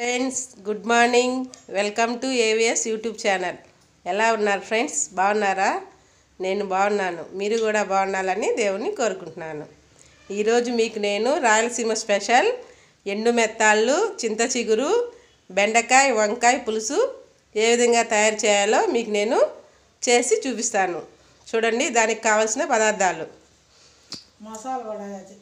friends good morning welcome to A V S YouTube channel ఎలా ఉన్నారు friends బాగున్నారా నేను బాగున్నాను మీరు కూడా బాగుండాలని దేవుణ్ణి కోరుకుంటున్నాను ఈరోజు మీకు నేను రాయలసీమ స్పెషల్ ఎండు మెత్తాళ్ళు చింత చిగురు బెండకాయ వంకాయ పులుసు ఏ విధంగా తయారు చేయాలో మీకు నేను చేసి చూపిస్తాను చూడండి దానికి కావాల్సిన పదార్థాలు మసాలా కూడా అది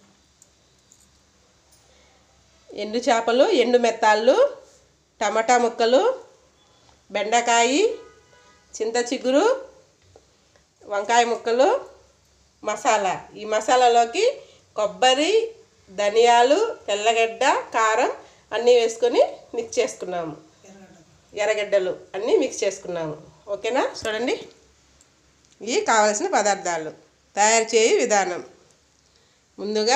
ఎండు చేపలు ఎండు మెత్తాళ్ళు టమాటా ముక్కలు బెండకాయ చింత చిగురు వంకాయ ముక్కలు మసాలా ఈ మసాలాలోకి కొబ్బరి ధనియాలు తెల్లగడ్డ కారం అన్నీ వేసుకొని మిక్స్ చేసుకున్నాము ఎర్రగడ్డ ఎర్రగడ్డలు అన్నీ మిక్స్ చేసుకున్నాము ఓకేనా చూడండి ఇవి కావలసిన పదార్థాలు తయారు చేయ విధానం ముందుగా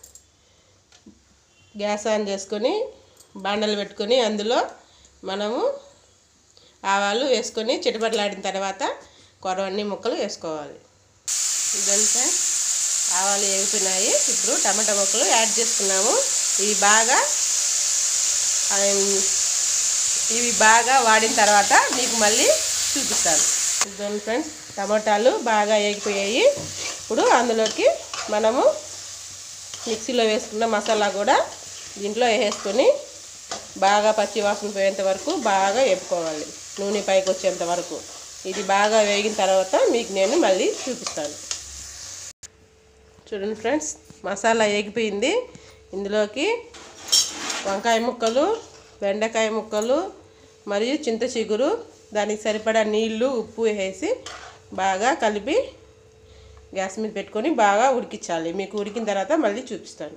గ్యాస్ ఆన్ చేసుకొని బాండలు పెట్టుకొని అందులో మనము ఆవాలు వేసుకొని చిటపట్లాడిన తర్వాత కొరవన్నీ ముక్కలు వేసుకోవాలి ఇదంతా ఆవాలు వేగిపోయినాయి ఇప్పుడు టమాటా ముక్కలు యాడ్ చేసుకున్నాము ఇవి బాగా ఆ, ఇవి బాగా వాడిన తర్వాత మీకు మళ్ళీ చూపిస్తాను ఇదిగోండి ఫ్రెండ్స్ టమాటాలు బాగా వేగిపోయాయి ఇప్పుడు అందులోకి మనము మిక్సీలో వేసుకున్న మసాలా కూడా దీంట్లో వేసుకొని బాగా పచ్చి వాసన పోయేంత వరకు బాగా వేపుకోవాలి నూనె పైకి వచ్చేంత వరకు ఇది బాగా వేగిన తర్వాత మీకు నేను మళ్ళీ చూపిస్తాను చూడండి ఫ్రెండ్స్ మసాలా వేగిపోయింది ఇందులోకి వంకాయ ముక్కలు బెండకాయ ముక్కలు మరియు చింత చిగురు దానికి సరిపడా నీళ్లు ఉప్పు వేసి బాగా కలిపి గ్యాస్ మీద పెట్టుకొని బాగా ఉడికించాలి మీకు ఉడికిన తర్వాత మళ్ళీ చూపిస్తాను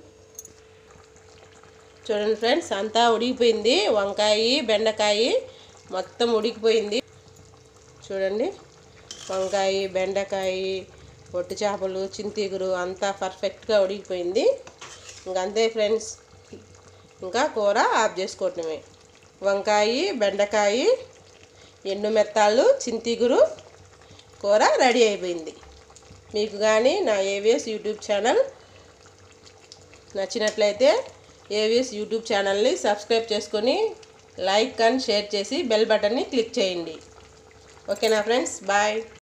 చూడండి ఫ్రెండ్స్ అంతా ఉడికిపోయింది వంకాయ బెండకాయ మొత్తం ఉడికిపోయింది చూడండి వంకాయ బెండకాయ పొట్టు చేపలు చింతీగురు అంతా పర్ఫెక్ట్గా ఉడికిపోయింది ఇంక అంతే ఫ్రెండ్స్ ఇంకా కూర ఆఫ్ చేసుకోవటమే వంకాయ బెండకాయ ఎండు మెత్తాళ్ళు చింతీగురు కూర రెడీ అయిపోయింది మీకు కానీ నా ఏవిఎస్ యూట్యూబ్ ఛానల్ నచ్చినట్లయితే ఏవిఎస్ యూట్యూబ్ ఛానల్ని సబ్స్క్రైబ్ చేసుకొని లైక్ అండ్ షేర్ చేసి బెల్ బటన్ని క్లిక్ చేయండి ఓకేనా ఫ్రెండ్స్ బాయ్